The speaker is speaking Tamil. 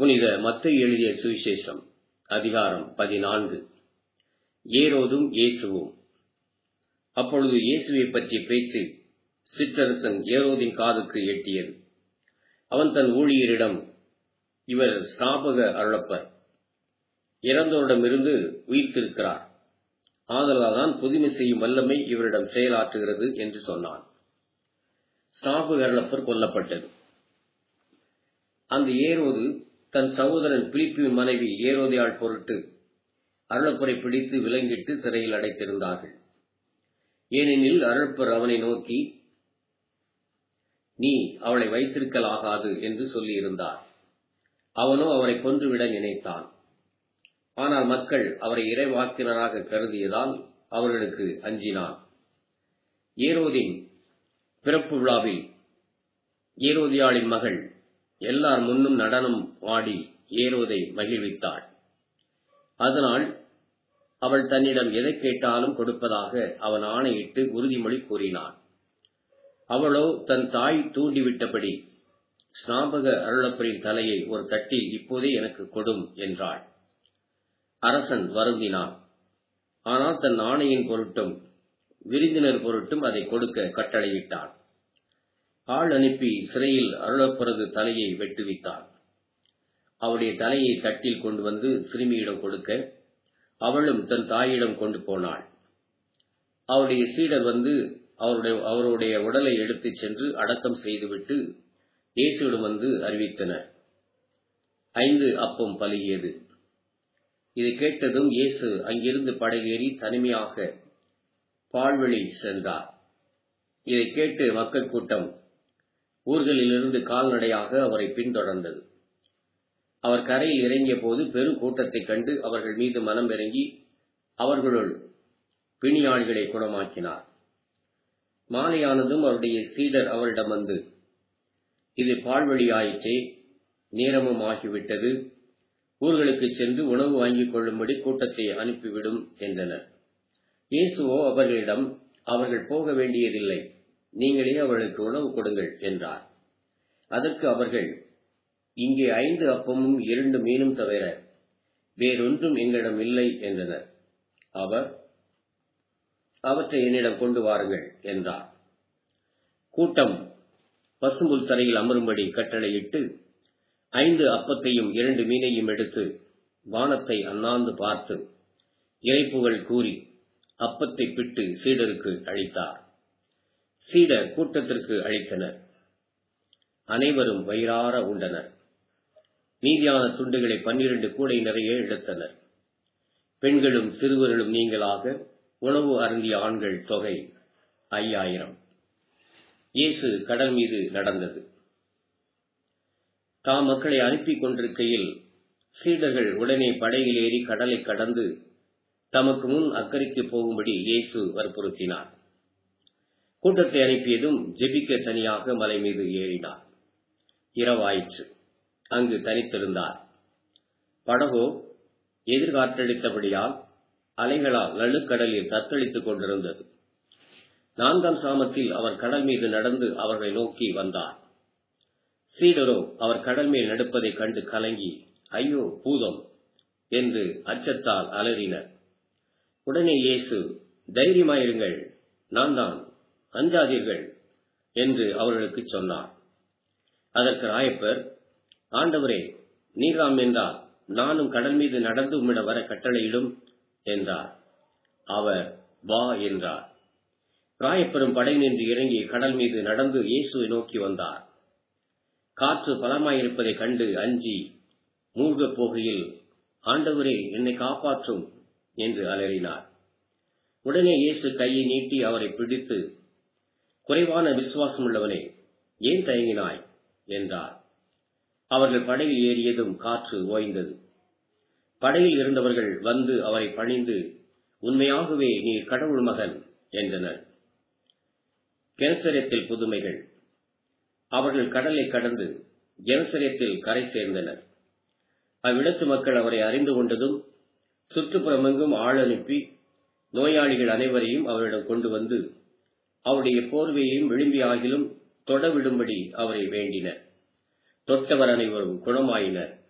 புனித மத்தை எழுதிய சுவிசேஷம் அதிகாரம் பதினான்கு ஏரோதும் இயேசுவும் அப்பொழுது இயேசுவை பற்றிய பேச்சு சிற்றரசன் ஏரோதின் காதுக்கு எட்டியது அவன் தன் ஊழியரிடம் இவர் ஸ்நாபக அருளப்பர் இறந்தோரிடமிருந்து உயிர்த்திருக்கிறார் ஆதலால்தான் புதுமை செய்யும் வல்லமை இவரிடம் செயலாற்றுகிறது என்று சொன்னான் ஸ்நாபக அருளப்பர் கொல்லப்பட்டது அந்த ஏரோது தன் சகோதரன் பிலிப்பின் மனைவி ஏரோதையாள் பொருட்டு அருளப்பரை பிடித்து விலங்கிட்டு சிறையில் அடைத்திருந்தார்கள் ஏனெனில் அருளப்பர் அவனை நோக்கி நீ அவளை வைத்திருக்கலாகாது என்று சொல்லியிருந்தார் அவனோ அவரை கொன்றுவிட நினைத்தான் ஆனால் மக்கள் அவரை இறைவாக்கினராக கருதியதால் அவர்களுக்கு அஞ்சினான் ஏரோதின் பிறப்பு விழாவில் ஏரோதியாளின் மகள் எல்லார் முன்னும் நடனம் ஆடி ஏரோதை மகிழ்வித்தாள் அதனால் அவள் தன்னிடம் எதை கேட்டாலும் கொடுப்பதாக அவன் ஆணையிட்டு உறுதிமொழி கூறினான் அவளோ தன் தாய் தூண்டிவிட்டபடி ஸ்நாபக அருளப்பரின் தலையை ஒரு தட்டில் இப்போதே எனக்கு கொடும் என்றாள் அரசன் வருந்தினான் ஆனால் தன் ஆணையின் பொருட்டும் விருந்தினர் பொருட்டும் அதை கொடுக்க கட்டளையிட்டான் ஆள் அனுப்பி சிறையில் அருளப்பரது தலையை வெட்டுவித்தான் அவளுடைய தலையை தட்டில் கொண்டு வந்து சிறுமியிடம் கொடுக்க அவளும் தன் தாயிடம் கொண்டு போனாள் அவருடைய சீடர் வந்து அவருடைய அவருடைய உடலை எடுத்துச் சென்று அடக்கம் செய்துவிட்டு இயேசுவிடம் வந்து அறிவித்தனர் ஐந்து அப்பம் பலியது இதை கேட்டதும் இயேசு அங்கிருந்து படகேறி தனிமையாக பால்வெளி சென்றார் இதை கேட்டு மக்கள் கூட்டம் ஊர்களிலிருந்து கால்நடையாக அவரை பின்தொடர்ந்தது அவர் கரையில் இறங்கிய போது பெரும் கூட்டத்தைக் கண்டு அவர்கள் மீது மனம் இறங்கி அவர்களுள் பிணியாளிகளை குணமாக்கினார் மாலையானதும் அவருடைய சீடர் அவரிடம் வந்து இது பால்வழி ஆயிற்றே நேரமும் ஆகிவிட்டது ஊர்களுக்கு சென்று உணவு வாங்கிக் கொள்ளும்படி கூட்டத்தை அனுப்பிவிடும் என்றனர் இயேசுவோ அவர்களிடம் அவர்கள் போக வேண்டியதில்லை நீங்களே அவர்களுக்கு உணவு கொடுங்கள் என்றார் அதற்கு அவர்கள் இங்கே ஐந்து அப்பமும் இரண்டு மீனும் தவிர வேறொன்றும் எங்களிடம் இல்லை என்றனர் அவர் அவற்றை என்னிடம் கொண்டு வாருங்கள் என்றார் கூட்டம் பசும்புல் தரையில் அமரும்படி கட்டளையிட்டு ஐந்து அப்பத்தையும் இரண்டு மீனையும் எடுத்து வானத்தை அண்ணாந்து பார்த்து இறைப்புகள் கூறி அப்பத்தை பிட்டு சீடருக்கு அளித்தார் சீடர் கூட்டத்திற்கு அளித்தனர் அனைவரும் வயிறார உண்டனர் மீதியான துண்டுகளை பன்னிரண்டு கூடை நிறைய எடுத்தனர் பெண்களும் சிறுவர்களும் நீங்களாக உணவு அருந்திய ஆண்கள் தொகை ஐயாயிரம் இயேசு கடல் மீது நடந்தது தாம் மக்களை அனுப்பி கொண்டிருக்கையில் சீடர்கள் உடனே படகில் ஏறி கடலை கடந்து தமக்கு முன் அக்கறைக்கு போகும்படி இயேசு வற்புறுத்தினார் கூட்டத்தை அனுப்பியதும் ஜெபிக்க தனியாக மலை மீது ஏறினார் இரவாயிற்று அங்கு தனித்திருந்தார் படகோ எதிர்காற்றடித்தபடியால் அலைகளால் நடுக்கடலில் தத்தளித்துக் கொண்டிருந்தது நான்காம் சாமத்தில் அவர் கடல் மீது நடந்து அவர்களை நோக்கி வந்தார் சீடரோ அவர் கடல் மேல் நடப்பதைக் கண்டு கலங்கி ஐயோ பூதம் என்று அச்சத்தால் அலறினர் உடனே இயேசு தைரியமாயிருங்கள் நான் தான் அஞ்சாதீர்கள் என்று அவர்களுக்கு சொன்னார் அதற்கு ராயப்பர் ஆண்டவரே நீராம் என்றால் நானும் கடல் மீது நடந்து உம்மிடம் வர கட்டளையிடும் என்றார் அவர் வா என்றார் ராயப்பெரும் படை நின்று இறங்கி கடல் மீது நடந்து இயேசுவை நோக்கி வந்தார் காற்று பலமாயிருப்பதைக் கண்டு அஞ்சி மூழ்கப் போகையில் ஆண்டவரே என்னை காப்பாற்றும் என்று அலறினார் உடனே இயேசு கையை நீட்டி அவரை பிடித்து குறைவான விசுவாசம் உள்ளவனே ஏன் தயங்கினாய் என்றார் அவர்கள் படகில் ஏறியதும் காற்று ஓய்ந்தது படகில் இருந்தவர்கள் வந்து அவரை பணிந்து உண்மையாகவே நீர் கடவுள் மகன் என்றனர் கெனசரியத்தில் புதுமைகள் அவர்கள் கடலை கடந்து ஜெனசரியத்தில் கரை சேர்ந்தனர் அவ்விடத்து மக்கள் அவரை அறிந்து கொண்டதும் சுற்றுப்புறமெங்கும் ஆள் அனுப்பி நோயாளிகள் அனைவரையும் அவரிடம் கொண்டு வந்து அவருடைய போர்வையையும் விளிம்பியாகிலும் தொடவிடும்படி அவரை வேண்டினர் தொட்டவர் அனைவரும் குணமாயினர்